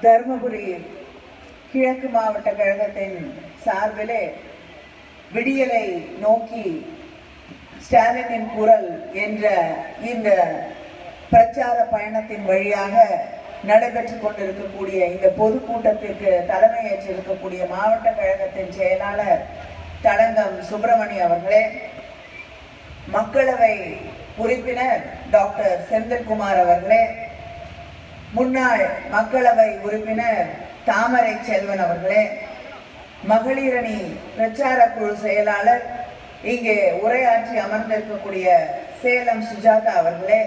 தருமபுரி கிழக்கு மாவட்ட கழகத்தின் சார்பிலே விடியலை நோக்கி ஸ்டாலினின் குரல் என்ற இந்த பிரச்சார பயணத்தின் வழியாக நடைபெற்றுக் கொண்டிருக்கக்கூடிய இந்த பொதுக்கூட்டத்திற்கு தலைமையேற்றிருக்கக்கூடிய மாவட்ட கழகத்தின் செயலாளர் தடங்கம் சுப்பிரமணி அவர்களே மக்களவை உறுப்பினர் டாக்டர் செந்தில்குமார் அவர்களே முன்னாள் மக்களவை உறுப்பினர் தாமரை செல்வன் அவர்களே மகளிரணி பிரச்சார குழு செயலாளர் இங்கே உரையாற்றி அமர்ந்திருக்கக்கூடிய சேலம் சுஜாதா அவர்களே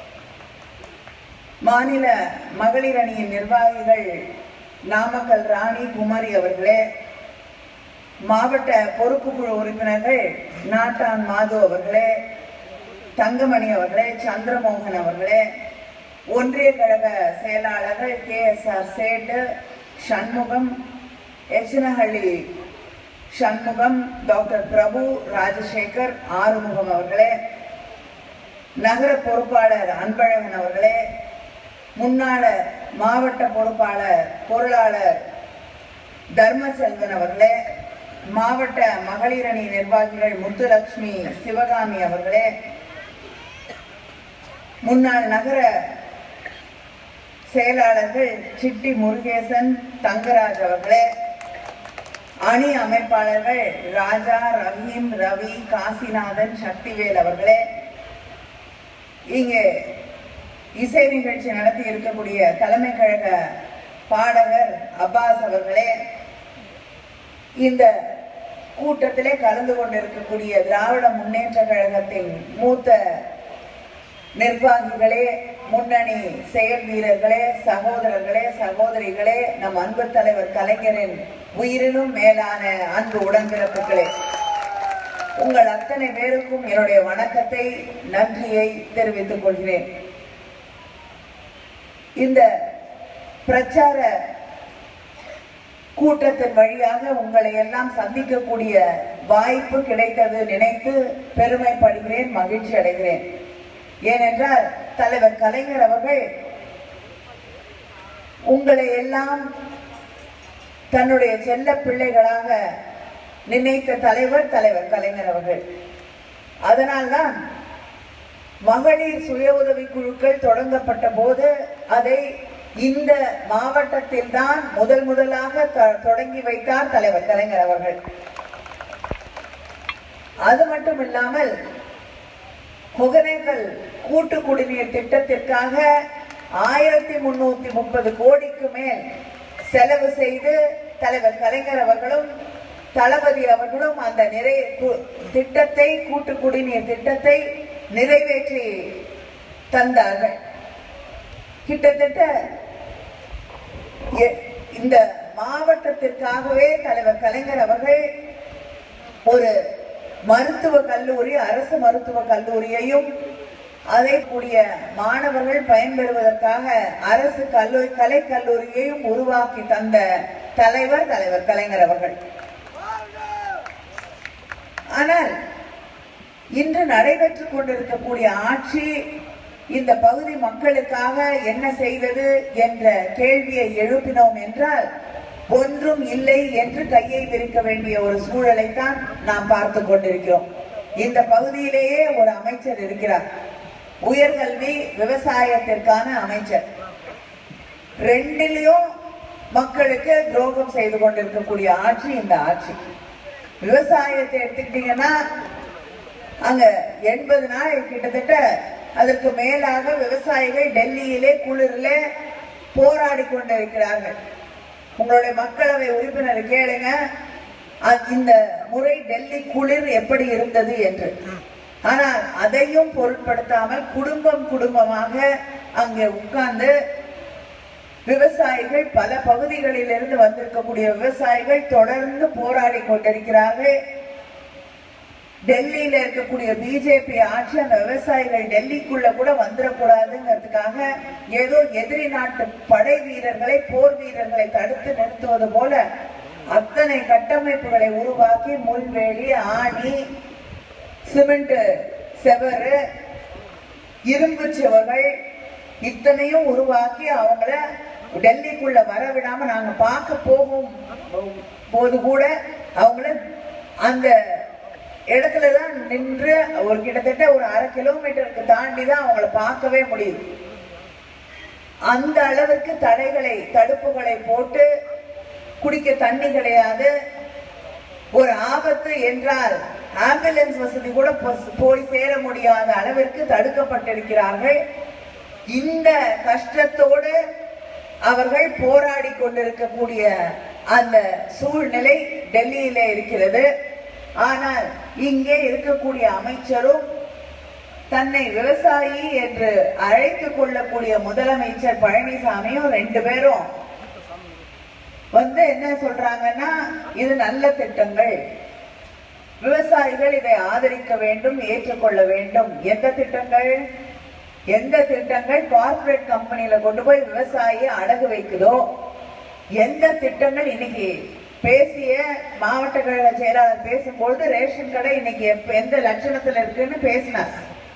மாநில மகளிர் அணியின் நிர்வாகிகள் நாமக்கல் ராணி குமாரி அவர்களே மாவட்ட பொறுப்பு குழு உறுப்பினர்கள் நாட்டான் மாது அவர்களே தங்கமணி அவர்களே சந்திரமோகன் அவர்களே ஒன்றிய கழக செயலாளர்கள் K S R Settu Shanmugam Echanahalli Shanmugam doctor Prabhu Rajasekar Arumugam அவர்களே நகர பொறுப்பாளர் அன்பழகன் அவர்களே முன்னாள் மாவட்ட பொறுப்பாளர் பொருளாளர் தர்மசெல்வன் அவர்களே மாவட்ட மகளிர் அணி நிர்வாகிகள் முத்துலட்சுமி சிவகாமி அவர்களே முன்னாள் நகர செயலாளர்கள் சிட்டி முருகேசன் தங்கராஜ் அவர்களே அணி அமைப்பாளர்கள் ராஜா ரஹீம் ரவி காசிநாதன் சக்திவேல் அவர்களே இங்கே இசை நிகழ்ச்சி நடத்தி இருக்கக்கூடிய தலைமை கழக பாடகர் அப்பாஸ் அவர்களே இந்த கூட்டத்திலே கலந்து கொண்டிருக்கக்கூடிய திராவிட முன்னேற்ற கழகத்தின் மூத்த நிர்வாகிகளே முன்னணி செயல் வீரர்களே சகோதரர்களே சகோதரிகளே நம் அன்பு தலைவர் கலைஞரின் உயிரிலும் மேலான அன்பு உடன்பிறப்புகளே உங்கள் அத்தனை பேருக்கும் என்னுடைய வணக்கத்தை நன்றியை தெரிவித்துக் கொள்கிறேன் இந்த பிரச்சார கூட்டத்தின் வழியாக உங்களை எல்லாம் சந்திக்கக்கூடிய வாய்ப்பு கிடைத்தது நினைத்து பெருமைப்படுகிறேன் மகிழ்ச்சி அடைகிறேன் ஏனென்றால் தலைவர் கலைஞர் அவர்கள் உங்களை எல்லாம் தன்னுடைய செல்ல பிள்ளைகளாக நினைத்த தலைவர் தலைவர் கலைஞர் அவர்கள் அதனால்தான் மகளிர் சுய உதவி குழுக்கள் தொடங்கப்பட்ட போது அதை இந்த மாவட்டத்தில் தான் முதல் முதலாக த- தொடங்கி வைத்தார் தலைவர் கலைஞர் அவர்கள் அது மட்டும் இல்லாமல் ஒகேனக்கல் கூட்டு குடிநீர் திட்டத்திற்காக ஆயிரத்தி முன்னூத்தி முப்பது கோடிக்கு மேல் செலவு செய்து தலைவர் கலைஞர் அவர்களும் தளபதி அவர்களும் அந்த நிறை கு- திட்டத்தை கூட்டு குடிநீர் திட்டத்தை நிறைவேற்றி தந்தார்கள் கிட்டத்தட்ட எ- இந்த மாவட்டத்திற்காகவே தலைவர் கலைஞர் அவர்கள் ஒரு மருத்துவ கல்லூரி அரசு மருத்துவ கல்லூரியையும் அதை கூடிய மாணவர்கள் பயன்பெறுவதற்காக அரசு கல்லூரி கலை கல்லூரியையும் உருவாக்கி தந்த தலைவர் தலைவர் கலைஞர் அவர்கள் ஆனால் இன்று நடைபெற்றுக் கொண்டிருக்கக்கூடிய ஆட்சி இந்த பகுதி மக்களுக்காக என்ன செய்வது என்ற கேள்வியை எழுப்பினோம் என்றால் ஒன்றும் இல்லை என்று கையை விரிக்க வேண்டிய ஒரு சூழலைத்தான் நாம் பார்த்து கொண்டிருக்கிறோம் இந்த பகுதியிலேயே ஒரு அமைச்சர் இருக்கிறார் உயர்கல்வி விவசாயத்திற்கான அமைச்சர் ரெண்டிலையும் மக்களுக்கு துரோகம் செய்து கொண்டிருக்கக்கூடிய ஆட்சி இந்த ஆட்சி விவசாயத்தை எடுத்துக்கிட்டீங்கன்னா அங்க எண்பது நாள் கிட்டத்தட்ட அதற்கு மேலாக விவசாயிகள் டெல்லியிலே குளிரிலே போராடி கொண்டிருக்கிறார்கள் உங்களுடைய மக்களவை உறுப்பினர் கேளுங்க அ- இந்த முறை டெல்லி குளிர் எப்படி இருந்தது என்று ஆனால் அதையும் பொருட்படுத்தாமல் குடும்பம் குடும்பமாக அங்கே உட்கார்ந்து விவசாயிகள் பல பகுதிகளிலிருந்து வந்திருக்கக்கூடிய விவசாயிகள் தொடர்ந்து போராடி கொண்டிருக்கிறார்கள் டெல்லியில இருக்கக்கூடிய பிஜேபி ஆட்சி அந்த விவசாயிகள் டெல்லிக்குள்ள கூட வந்துடக்கூடாதுங்கிறதுக்காக ஏதோ எதிரி நாட்டு படை வீரர்களை போர் வீரர்களை தடுத்து நிறுத்துவது போல அத்தனை கட்டமைப்புகளை உருவாக்கி முள்வேலி ஆணி சிமெண்ட் செவரு இரும்பு சுவர்கள் இத்தனையும் உருவாக்கி அவங்கள டெல்லிக்குள்ள வர விடாம நாங்க பார்க்க போகும் போது கூட அவங்கள அந்த இடத்துல தான் நின்று ஒரு கிட்டத்தட்ட ஒரு அரை கிலோமீட்டருக்கு தாண்டி தான் அவங்கள பார்க்கவே முடியுது அந்த அளவுக்கு தடைகளை தடுப்புகளை போட்டு குடிக்க தண்ணி கிடையாது ஒரு ஆபத்து என்றால் ஆம்புலன்ஸ் வசதி கூட போ- போய் சேர முடியாத அளவிற்கு தடுக்கப்பட்டிருக்கிறார்கள் இந்த கஷ்டத்தோடு அவர்கள் போராடி கொண்டிருக்கக்கூடிய அந்த சூழ்நிலை டெல்லியில இருக்கிறது ஆனால் இங்கே இருக்கக்கூடிய அமைச்சரும் தன்னை விவசாயி என்று அழைத்துக் கொள்ளக்கூடிய முதலமைச்சர் பழனிசாமியும் ரெண்டு பேரும் வந்து என்ன சொல்றாங்கன்னா இது நல்ல திட்டங்கள் விவசாயிகள் இதை ஆதரிக்க வேண்டும் ஏற்றுக்கொள்ள வேண்டும் எந்த திட்டங்கள் எந்த திட்டங்கள் கார்ப்பரேட் கம்பெனில கொண்டு போய் விவசாயியை அடகு வைக்குதோ எந்த திட்டங்கள் இன்னைக்கு பேசிய மாவட்ட கழக செயலாளர் பேசும்பொழுது ரேஷன் கடை இன்னைக்கு எப்ப- எந்த லட்சணத்துல இருக்குன்னு பேசினார்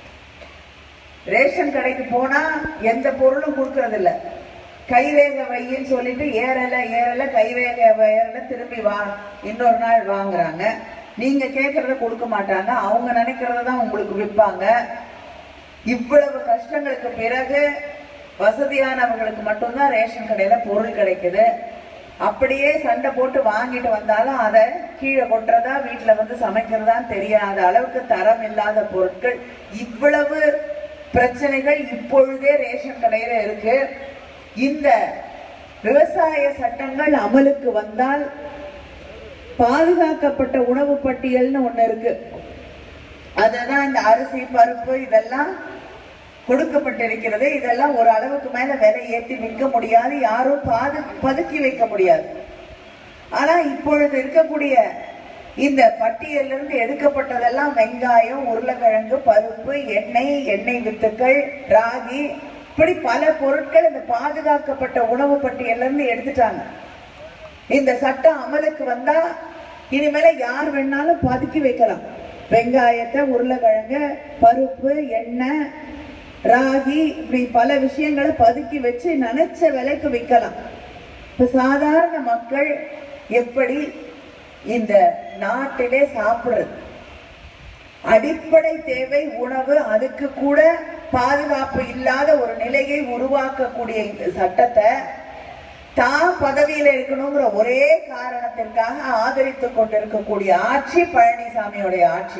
ரேஷன் கடைக்கு போனா எந்த பொருளும் கொடுக்கறது இல்ல கைரேகை வையின்னு சொல்லிட்டு ஏறல ஏறல கைரேகை ஏறல திரும்பி வா இன்னொரு நாள் வாங்குறாங்க நீங்க கேட்கறத கொடுக்க மாட்டாங்க அவங்க நினைக்கிறத தான் உங்களுக்கு விற்பாங்க இவ்வளவு கஷ்டங்களுக்கு பிறகு வசதியானவங்களுக்கு மட்டும்தான் ரேஷன் கடையில பொருள் கிடைக்குது அப்படியே சண்டை போட்டு வாங்கிட்டு வந்தாலும் அதை கீழே கொட்டுறதா வீட்டுல வந்து சமைக்கிறதான்னு தெரியாத அளவுக்கு தரம் இல்லாத பொருட்கள் இவ்வளவு பிரச்சனைகள் இப்பொழுதே ரேஷன் கடையில இருக்கு இந்த விவசாய சட்டங்கள் அமலுக்கு வந்தால் பாதுகாக்கப்பட்ட உணவு பட்டியல்னு ஒண்ணு இருக்கு அதுதான் இந்த அரிசி பருப்பு இதெல்லாம் கொடுக்கப்பட்டிருக்கிறது இதெல்லாம் ஒரு அளவுக்கு மேல விலை ஏற்றி விற்க முடியாது யாரும் பாது பதுக்கி வைக்க முடியாது ஆனா இப்பொழுது இருக்கக்கூடிய இந்த பட்டியலிருந்து எடுக்கப்பட்டதெல்லாம் வெங்காயம் உருளைக்கிழங்கு பருப்பு எண்ணெய் எண்ணெய் வித்துக்கள் ராகி இப்படி பல பொருட்கள் இந்த பாதுகாக்கப்பட்ட உணவு பட்டியல்ல இருந்து எடுத்துட்டாங்க இந்த சட்டம் அமலுக்கு வந்தா இனிமேல யார் வேணாலும் பதுக்கி வைக்கலாம் வெங்காயத்தை உருளைக்கிழங்கு பருப்பு எண்ணெய் ராகி இப்படி பல விஷயங்களை பதுக்கி வச்சு நினைச்ச விலைக்கு விற்கலாம் இப்ப சாதாரண மக்கள் எப்படி இந்த நாட்டிலே சாப்பிடுறது அடிப்படை தேவை உணவு அதுக்கு கூட பாதுகாப்பு இல்லாத ஒரு நிலையை உருவாக்கக்கூடிய இந்த சட்டத்தை தான் பதவியில இருக்கணுங்கிற ஒரே காரணத்திற்காக ஆதரித்துக் கொண்டிருக்கக்கூடிய ஆட்சி பழனிசாமியுடைய ஆட்சி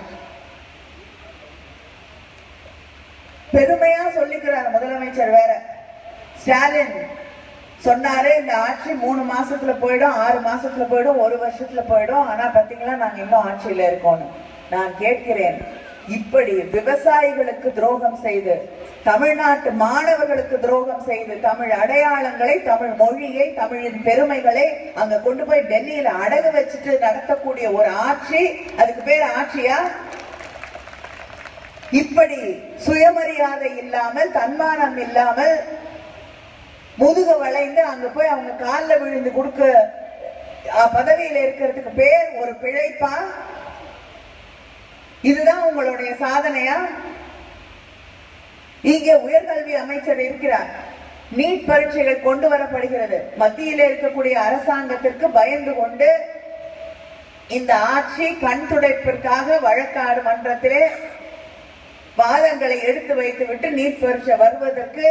பெருமையா சொல்லிக்கிறார் முதலமைச்சர் வேற ஸ்டாலின் சொன்னாரு இந்த ஆட்சி மூணு மாசத்துல போயிடும் ஆறு மாசத்துல போயிடும் ஒரு வருஷத்துல போயிடும் ஆனா பாத்தீங்களா நாங்க இன்னும் ஆட்சியில இருக்கோம்னு நான் கேட்கிறேன் இப்படி விவசாயிகளுக்கு துரோகம் செய்து தமிழ்நாட்டு மாணவர்களுக்கு துரோகம் செய்து தமிழ் அடையாளங்களை தமிழ் மொழியை தமிழின் பெருமைகளை அங்க கொண்டு போய் டெல்லியில அடகு வச்சுட்டு நடத்தக்கூடிய ஒரு ஆட்சி அதுக்கு பேர் ஆட்சியா இப்படி சுயமரியாதை இல்லாமல் தன்மானம் இல்லாமல் முதுக வளைந்து அங்க போய் அவங்க கால்ல விழுந்து கொடுக்க அஹ், பதவியில இருக்கிறதுக்கு பேர் ஒரு பிழைப்பா இதுதான் உங்களுடைய சாதனையா இங்கே உயர்கல்வி அமைச்சர் இருக்கிறார் நீட் பரீட்சைகள் கொண்டு வரப்படுகிறது மத்தியில இருக்கக்கூடிய அரசாங்கத்திற்கு பயந்து கொண்டு இந்த ஆட்சி கண் துடைப்பிற்காக வழக்காடு மன்றத்திலே வாதங்களை எடுத்து வைத்துவிட்டு நீட் பரீட்சை வருவதற்கு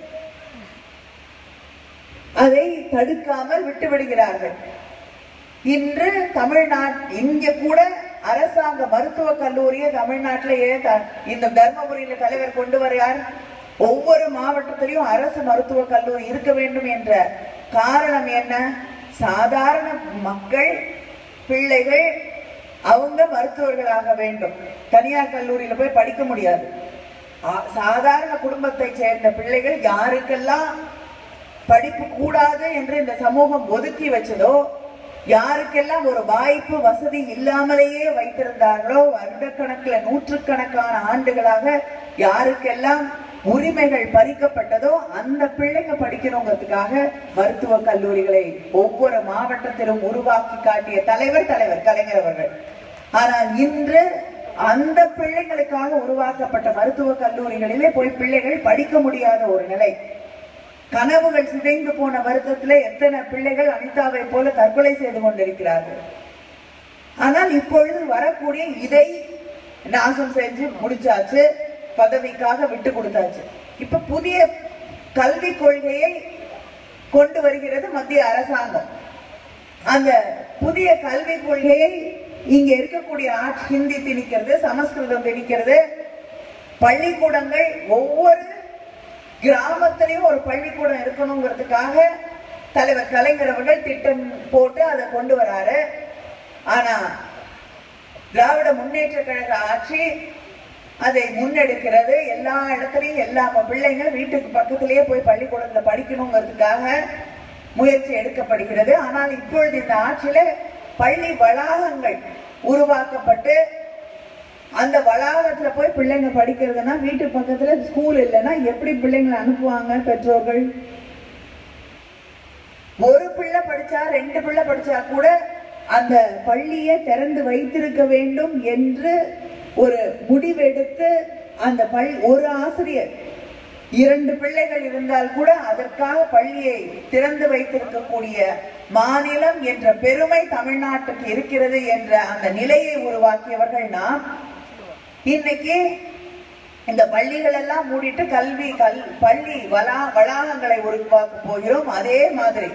அதை தடுக்காமல் விட்டு விடுகிறார்கள் இன்று தமிழ்நாட் இங்க கூட அரசாங்க மருத்துவ கல்லூரியை தமிழ்நாட்டிலேயே த- இந்த தர்மபுரியில தலைவர் கொண்டு வர யார் ஒவ்வொரு மாவட்டத்திலையும் அரசு மருத்துவ கல்லூரி இருக்க வேண்டும் என்ற காரணம் என்ன சாதாரண மக்கள் பிள்ளைகள் அவங்க மருத்துவர்களாக வேண்டும் தனியார் கல்லூரியில போய் படிக்க முடியாது ஆ- சாதாரண குடும்பத்தை சேர்ந்த பிள்ளைகள் யாருக்கெல்லாம் படிப்பு கூடாது என்று இந்த சமூகம் ஒதுக்கி வச்சதோ யாருக்கெல்லாம் ஒரு வாய்ப்பு வசதி இல்லாமலேயே வைத்திருந்தார்களோ வருடக்கணக்கில் நூற்றுக்கணக்கான ஆண்டுகளாக யாருக்கெல்லாம் உரிமைகள் பறிக்கப்பட்டதோ அந்த பிள்ளைங்க படிக்கணுங்கிறதுக்காக மருத்துவ கல்லூரிகளை ஒவ்வொரு மாவட்டத்திலும் உருவாக்கி காட்டிய தலைவர் தலைவர் கலைஞர் அவர்கள் ஆனால் இன்று அந்த பிள்ளைங்களுக்காக உருவாக்கப்பட்ட மருத்துவ கல்லூரிகளிலே போய் பிள்ளைகள் படிக்க முடியாத ஒரு நிலை கனவுகள் சிதைந்து போன வருத்தத்துல எத்தனை பிள்ளைகள் அனிதாவை போல தற்கொலை செய்து கொண்டிருக்கிறார்கள் ஆனால் இப்பொழுது வரக்கூடிய இதை நாசம் செஞ்சு முடிச்சாச்சு பதவிக்காக விட்டு கொடுத்தாச்சு இப்ப புதிய கல்வி கொள்கையை கொண்டு வருகிறது மத்திய அரசாங்கம் அந்த புதிய கல்வி கொள்கையை இங்க இருக்கக்கூடிய ஆட்சி ஹிந்தி திணிக்கிறது சமஸ்கிருதம் திணிக்கிறது பள்ளிக்கூடங்கள் ஒவ்வொரு கிராமத்திலையும் ஒரு பள்ளிக்கூடம் இருக்கணுங்கிறதுக்காக தலைவர் கலைஞர் அவர்கள் திட்டம் போட்டு அதை கொண்டு வராரு ஆனா திராவிட முன்னேற்ற கழக ஆட்சி அதை முன்னெடுக்கிறது எல்லா இடத்துலயும் எல்லா பிள்ளைங்க வீட்டுக்கு பக்கத்திலேயே போய் பள்ளிக்கூடத்துல படிக்கணுங்கிறதுக்காக முயற்சி எடுக்கப்படுகிறது ஆனால் இப்பொழுது இந்த ஆட்சியில பள்ளி வளாகங்கள் உருவாக்கப்பட்டு அந்த வளாகத்துல போய் பிள்ளைங்க படிக்கிறதுனா வீட்டு பக்கத்துல ஸ்கூல் இல்லைன்னா எப்படி பிள்ளைங்களை அனுப்புவாங்க பெற்றோர்கள் ஒரு பிள்ளை படிச்சா ரெண்டு பிள்ளை படிச்சா கூட அந்த பள்ளியை திறந்து வைத்திருக்க வேண்டும் என்று ஒரு முடிவெடுத்து அந்த பள்ளி ஒரு ஆசிரியர் இரண்டு பிள்ளைகள் இருந்தால் கூட அதற்காக பள்ளியை திறந்து வைத்திருக்கக்கூடிய மாநிலம் என்ற பெருமை தமிழ்நாட்டுக்கு இருக்கிறது என்ற அந்த நிலையை உருவாக்கியவர்கள் நாம் இன்னைக்கு இந்த பள்ளிகள் எல்லாம் மூடிட்டு கல்வி கல் பள்ளி வளா வளாகங்களை உருவாக்க போகிறோம் அதே மாதிரி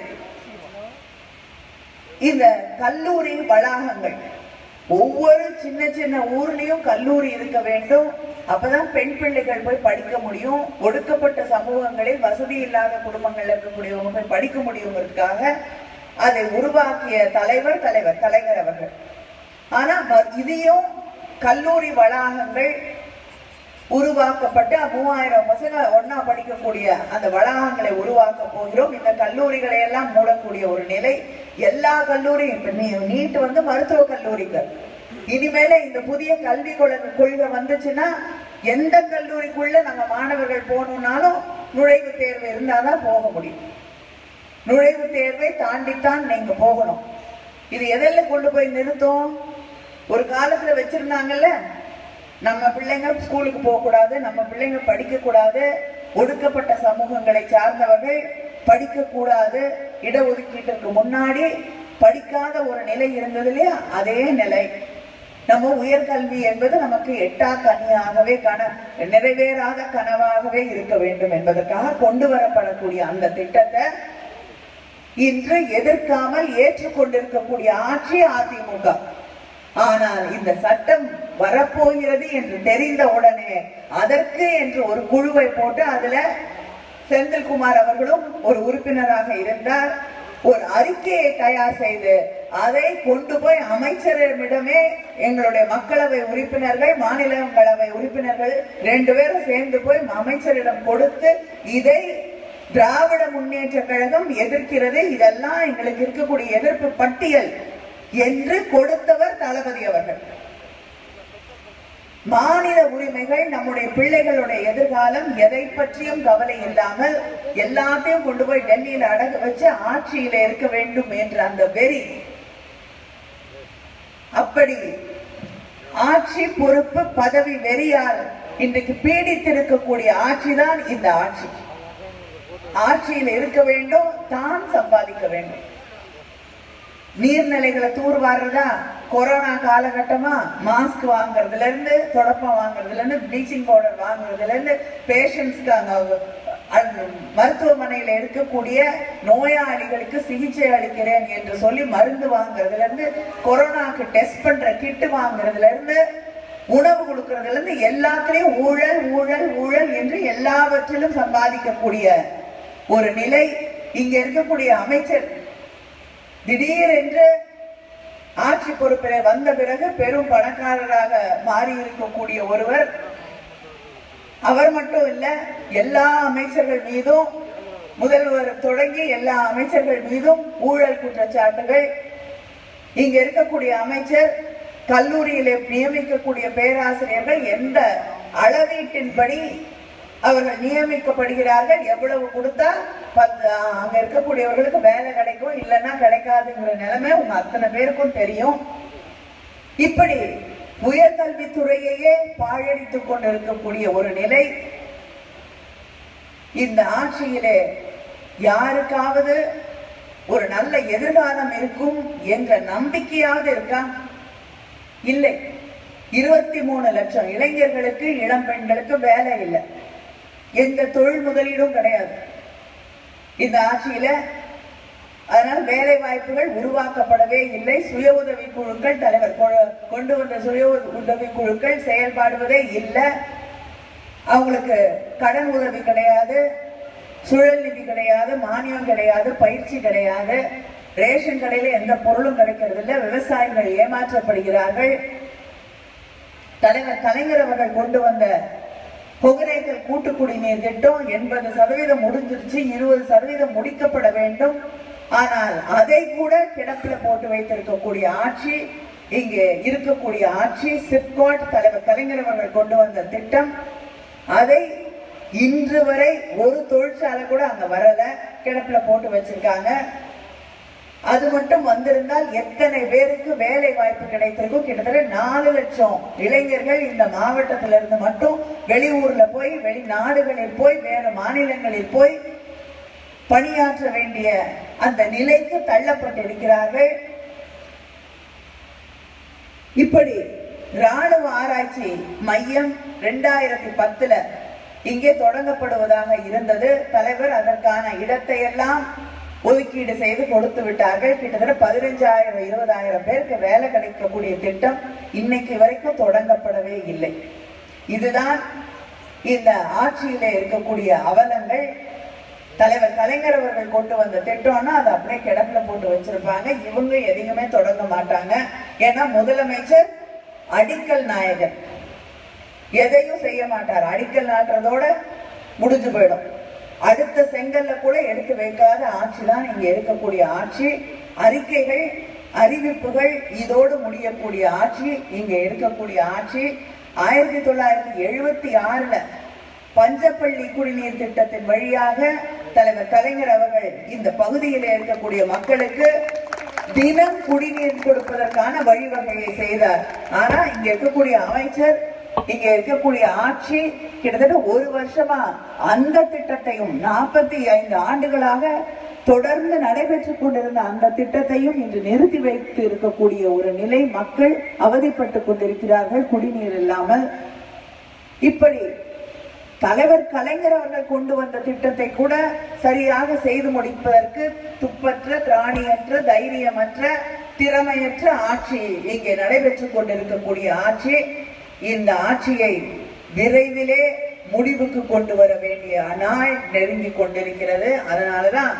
இந்த கல்லூரி வளாகங்கள் ஒவ்வொரு சின்ன சின்ன ஊர்லயும் கல்லூரி இருக்க வேண்டும் அப்பதான் பெண் பிள்ளைகள் போய் படிக்க முடியும் ஒடுக்கப்பட்ட சமூகங்களில் வசதி இல்லாத குடும்பங்கள்ல இருக்கக்கூடியவங்க போய் படிக்க முடியுங்கிறதுக்காக அதை உருவாக்கிய தலைவர் தலைவர் கலைஞர் அவர்கள் ஆனா ம- இதையும் கல்லூரி வளாகங்கள் உருவாக்கப்பட்டு மூவாயிரம் பசங்க ஒண்ணா படிக்கக்கூடிய அந்த வளாகங்களை உருவாக்க போகிறோம் இந்த கல்லூரிகளை எல்லாம் மூடக்கூடிய ஒரு நிலை எல்லா கல்லூரியும் இப்ப நீ நீட் வந்து மருத்துவ கல்லூரிகள் இனிமேல இந்த புதிய கல்வி கொள்கை கொள்கை வந்துச்சுன்னா எந்த கல்லூரிக்குள்ள நம்ம மாணவர்கள் போகணும்னாலும் நுழைவுத் தேர்வு இருந்தாதான் போக முடியும் நுழைவுத் தேர்வை தாண்டித்தான் நீங்க போகணும் இது எதில் கொண்டு போய் நிறுத்தும் ஒரு காலத்துல வச்சிருந்தாங்கல்ல நம்ம பிள்ளைங்க ஸ்கூலுக்கு போக கூடாது நம்ம பிள்ளைங்க படிக்க கூடாது ஒடுக்கப்பட்ட சமூகங்களை சார்ந்தவர்கள் படிக்க கூடாது இடஒதுக்கீட்டிற்கு முன்னாடி படிக்காத ஒரு நிலை இருந்தது இல்லையா அதே நிலை நம்ம உயர்கல்வி என்பது நமக்கு எட்டா கனியாகவே கன நிறைவேறாத கனவாகவே இருக்க வேண்டும் என்பதற்காக கொண்டு வரப்படக்கூடிய அந்த திட்டத்தை இன்று எதிர்க்காமல் ஏற்றுக்கொண்டிருக்கக்கூடிய ஆட்சி அதிமுக ஆனால் இந்த சட்டம் வரப்போகிறது என்று தெரிந்த உடனே அதற்கு என்று ஒரு குழுவை போட்டு அதுல செந்தில்குமார் அவர்களும் ஒரு உறுப்பினராக இருந்தார் ஒரு அறிக்கையை தயார் செய்து அதை கொண்டு போய் அமைச்சரிடமே எங்களுடைய மக்களவை உறுப்பினர்கள் மாநிலங்களவை உறுப்பினர்கள் ரெண்டு பேரும் சேர்ந்து போய் அமைச்சரிடம் கொடுத்து இதை திராவிட முன்னேற்ற கழகம் எதிர்க்கிறது இதெல்லாம் எங்களுக்கு இருக்கக்கூடிய எதிர்ப்பு பட்டியல் என்று கொடுத்தவர் தளபதி அவர்கள் மாநில உரிமைகள் நம்முடைய பிள்ளைகளுடைய எதிர்காலம் எதை பற்றியும் கவலை இல்லாமல் எல்லாத்தையும் கொண்டு போய் டெல்லியில அடகு வச்சு ஆட்சியில இருக்க வேண்டும் என்ற அந்த வெறி அப்படி ஆட்சி பொறுப்பு பதவி வெறியால் இன்றைக்கு பீடித்திருக்கக்கூடிய ஆட்சிதான் இந்த ஆட்சி ஆட்சியில் இருக்க வேண்டும் தான் சம்பாதிக்க வேண்டும் நீர்நிலைகளை தூர்வாடுறதா கொரோனா காலகட்டமா மாஸ்க் வாங்குறதுல இருந்து தொடப்பம் வாங்குறதுல இருந்து ப்ளீச்சிங் பவுடர் வாங்குறதுல இருந்து பேஷண்ட்ஸ்க்கு அங்க அந்த மருத்துவமனையில இருக்கக்கூடிய நோயாளிகளுக்கு சிகிச்சை அளிக்கிறேன் என்று சொல்லி மருந்து வாங்குறதுல இருந்து கொரோனாக்கு டெஸ்ட் பண்ற கிட்டு வாங்குறதுல இருந்து உணவு கொடுக்கறதுல இருந்து எல்லாத்துலயும் ஊழல் ஊழல் ஊழல் என்று எல்லாவற்றிலும் சம்பாதிக்கக்கூடிய ஒரு நிலை இங்க இருக்கக்கூடிய அமைச்சர் திடீரென்று ஆட்சி பொறுப்பிலே வந்த பிறகு பெரும் பணக்காரராக மாறி இருக்கக்கூடிய ஒருவர் அவர் மட்டும் இல்ல எல்லா அமைச்சர்கள் மீதும் முதல்வர் தொடங்கி எல்லா அமைச்சர்கள் மீதும் ஊழல் குற்றச்சாட்டுகள் இங்க இருக்கக்கூடிய அமைச்சர் கல்லூரியிலே நியமிக்கக்கூடிய பேராசிரியர்கள் எந்த அளவீட்டின்படி அவர்கள் நியமிக்கப்படுகிறார்கள் எவ்வளவு கொடுத்தா பத்து அங்க இருக்கக்கூடியவர்களுக்கு வேலை கிடைக்கும் இல்லைன்னா கிடைக்காதுங்கிற நிலைமை உங்க அத்தனை பேருக்கும் தெரியும் இப்படி உயர்கல்வித்துறையையே பாழடித்துக் கொண்டிருக்கக்கூடிய ஒரு நிலை இந்த ஆட்சியிலே யாருக்காவது ஒரு நல்ல எதிர்காலம் இருக்கும் என்ற நம்பிக்கையாவது இருக்கா இல்லை இருபத்தி மூணு லட்சம் இளைஞர்களுக்கு இளம் பெண்களுக்கு வேலை இல்லை எந்த தொழில் முதலீடும் கிடையாது இந்த ஆட்சியில அதனால வேலை வாய்ப்புகள் உருவாக்கப்படவே இல்லை சுய உதவி குழுக்கள் தலைவர் கொ- கொண்டு வந்த சுய உதவி குழுக்கள் செயல்பாடுவதே இல்லை அவங்களுக்கு கடன் உதவி கிடையாது சுழல் நிதி கிடையாது மானியம் கிடையாது பயிற்சி கிடையாது ரேஷன் கடையில எந்த பொருளும் கிடைக்கிறது இல்ல விவசாயிகள் ஏமாற்றப்படுகிறார்கள் தலைவர் கலைஞர் அவர்கள் கொண்டு வந்த ஒகேனக்கல் கூட்டு குடிநீர் திட்டம் எண்பது சதவீதம் முடிஞ்சிருச்சு இருபது சதவீதம் முடிக்கப்பட வேண்டும் ஆனால் அதை கூட கிடப்பில போட்டு வைத்திருக்கக்கூடிய ஆட்சி இங்கே இருக்கக்கூடிய ஆட்சி சிப்காட் தலைவர் கலைஞர் அவர்கள் கொண்டு வந்த திட்டம் அதை இன்று வரை ஒரு தொழிற்சாலை கூட அங்க வரல கிடப்புல போட்டு வச்சிருக்காங்க அது மட்டும் வந்திருந்தால் எத்தனை பேருக்கு வேலை வாய்ப்பு கிடைத்திருக்கும் கிட்டத்தட்ட நாலு லட்சம் இளைஞர்கள் இந்த மாவட்டத்தில இருந்து மட்டும் வெளியூர்ல போய் வெளிநாடுகளில் போய் வேற மாநிலங்களில் போய் பணியாற்ற வேண்டிய அந்த நிலைக்கு தள்ளப்பட்டிருக்கிறார்கள் இப்படி ராணுவ ஆராய்ச்சி மையம் ரெண்டாயிரத்தி பத்துல இங்கே தொடங்கப்படுவதாக இருந்தது தலைவர் அதற்கான இடத்தை எல்லாம் ஒதுக்கீடு செய்து கொடுத்து விட்டார்கள் கிட்டத்தட்ட பதினஞ்சாயிரம் இருபதாயிரம் பேருக்கு வேலை கிடைக்கக்கூடிய திட்டம் இன்னைக்கு வரைக்கும் தொடங்கப்படவே இல்லை இதுதான் இந்த ஆட்சியில இருக்கக்கூடிய அவலங்கள் தலைவர் கலைஞர் அவர்கள் கொண்டு வந்த திட்டம்னா அதை அப்படியே கிடப்புல போட்டு வச்சிருப்பாங்க இவங்க எதையுமே தொடங்க மாட்டாங்க ஏன்னா முதலமைச்சர் அடிக்கல் நாயகன் எதையும் செய்ய மாட்டார் அடிக்கல் நாட்டுறதோட முடிஞ்சு போயிடும் அடுத்த செங்கல்ல கூட எடுத்து வைக்காத ஆட்சி தான் இங்க இருக்கக்கூடிய ஆட்சி அறிக்கைகள் அறிவிப்புகள் இதோடு முடியக்கூடிய ஆட்சி இங்க இருக்கக்கூடிய ஆட்சி ஆயிரத்தி தொள்ளாயிரத்தி எழுபத்தி ஆறுல பஞ்சப்பள்ளி குடிநீர் திட்டத்தின் வழியாக தலைவர் கலைஞர் அவர்கள் இந்த பகுதியில் இருக்கக்கூடிய மக்களுக்கு தினம் குடிநீர் கொடுப்பதற்கான வழிவகையை செய்தார் ஆனா இங்க இருக்கக்கூடிய அமைச்சர் இங்க இருக்கக்கூடிய ஆட்சி கிட்டத்தட்ட ஒரு வருஷமா அந்த திட்டத்தையும் நாற்பத்தி ஐந்து ஆண்டுகளாக தொடர்ந்து நடைபெற்றுக் கொண்டிருந்த அந்த திட்டத்தையும் இன்று நிறுத்தி வைத்து இருக்கக்கூடிய ஒரு நிலை மக்கள் அவதிப்பட்டுக் கொண்டிருக்கிறார்கள் குடிநீர் இல்லாமல் இப்படி தலைவர் கலைஞர் அவர்கள் கொண்டு வந்த திட்டத்தை கூட சரியாக செய்து முடிப்பதற்கு துப்பற்ற திராணியற்ற தைரியமற்ற திறமையற்ற ஆட்சி இங்கே நடைபெற்றுக் கொண்டிருக்கக்கூடிய ஆட்சி இந்த ஆட்சியை விரைவிலே முடிவுக்கு கொண்டு வர வேண்டிய நாள் நெருங்கி கொண்டிருக்கிறது அதனாலதான்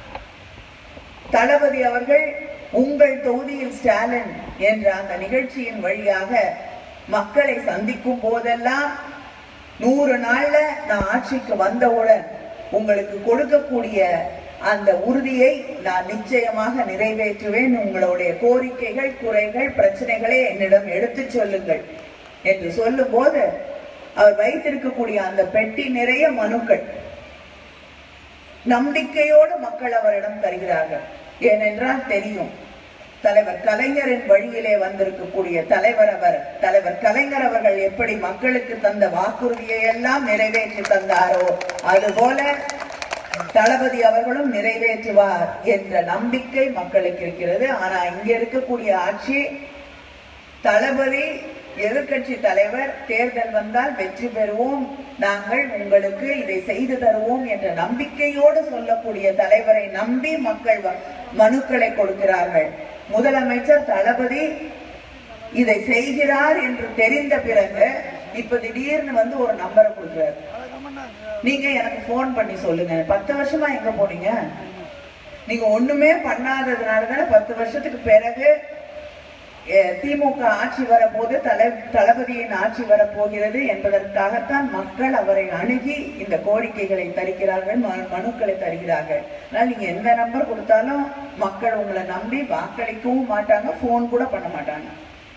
தளபதி அவர்கள் உங்கள் தொகுதியில் ஸ்டாலின் என்ற அந்த நிகழ்ச்சியின் வழியாக மக்களை சந்திக்கும் போதெல்லாம் நூறு நாள்ல நான் ஆட்சிக்கு வந்தவுடன் உங்களுக்கு கொடுக்கக்கூடிய அந்த உறுதியை நான் நிச்சயமாக நிறைவேற்றுவேன் உங்களுடைய கோரிக்கைகள் குறைகள் பிரச்சனைகளை என்னிடம் எடுத்துச் சொல்லுங்கள் என்று சொல்லும்போது அவர் வைத்திருக்கக்கூடிய அந்த பெட்டி நிறைய மனுக்கள் நம்பிக்கையோடு மக்கள் அவரிடம் தருகிறார்கள் ஏனென்றால் தெரியும் தலைவர் கலைஞரின் வழியிலே வந்திருக்கக்கூடிய தலைவர் அவர் தலைவர் கலைஞர் அவர்கள் எப்படி மக்களுக்கு தந்த வாக்குறுதியை எல்லாம் நிறைவேற்றி தந்தாரோ அதுபோல தளபதி அவர்களும் நிறைவேற்றுவார் என்ற நம்பிக்கை மக்களுக்கு இருக்கிறது ஆனா இங்க இருக்கக்கூடிய ஆட்சி தளபதி எதிர்க்கட்சி தலைவர் தேர்தல் வந்தால் வெற்றி பெறுவோம் நாங்கள் உங்களுக்கு இதை செய்து தருவோம் என்ற நம்பிக்கையோடு சொல்லக்கூடிய தலைவரை நம்பி மக்கள் வ- மனுக்களை கொடுக்கிறார்கள் முதலமைச்சர் தளபதி இதை செய்கிறார் என்று தெரிந்த பிறகு இப்ப திடீர்னு வந்து ஒரு நம்பரை கொடுக்கிறார் நீங்க எனக்கு ஃபோன் பண்ணி சொல்லுங்க பத்து வருஷமா எங்க போனீங்க நீங்க ஒண்ணுமே பண்ணாததுனால தானே பத்து வருஷத்துக்கு பிறகு அஹ், திமுக ஆட்சி வரப்போது தலை தளபதியின் ஆட்சி வரப்போகிறது என்பதற்காகத்தான் மக்கள் அவரை அணுகி இந்த கோரிக்கைகளை தருகிறார்கள் ம- மனுக்களை தருகிறார்கள் அதனால் நீங்க எந்த நம்பர் கொடுத்தாலும் மக்கள் உங்களை நம்பி வாக்களிக்கவும் மாட்டாங்க ஃபோன் கூட பண்ண மாட்டாங்க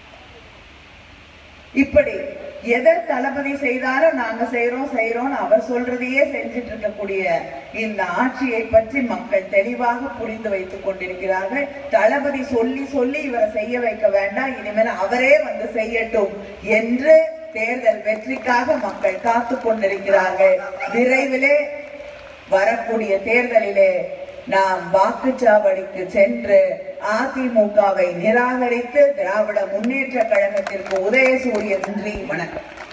இப்படி எதை தளபதி செய்தாரோ நாங்க செய்யறோம் செய்யறோம்னு அவர் சொல்றதையே செஞ்சுட்டு இருக்கக்கூடிய இந்த ஆட்சியை பற்றி மக்கள் தெளிவாக புரிந்து வைத்துக் கொண்டிருக்கிறார்கள் தளபதி சொல்லி சொல்லி இவரை செய்ய வைக்க வேண்டாம் இனிமேல் அவரே வந்து செய்யட்டும் என்று தேர்தல் வெற்றிக்காக மக்கள் காத்து கொண்டிருக்கிறார்கள் விரைவிலே வரக்கூடிய தேர்தலிலே நாம் வாக்குச்சாவடிக்கு சென்று அதிமுகவை நிராகரித்து திராவிட முன்னேற்ற கழகத்திற்கு உதயசூரியன் நன்றி வணக்கம்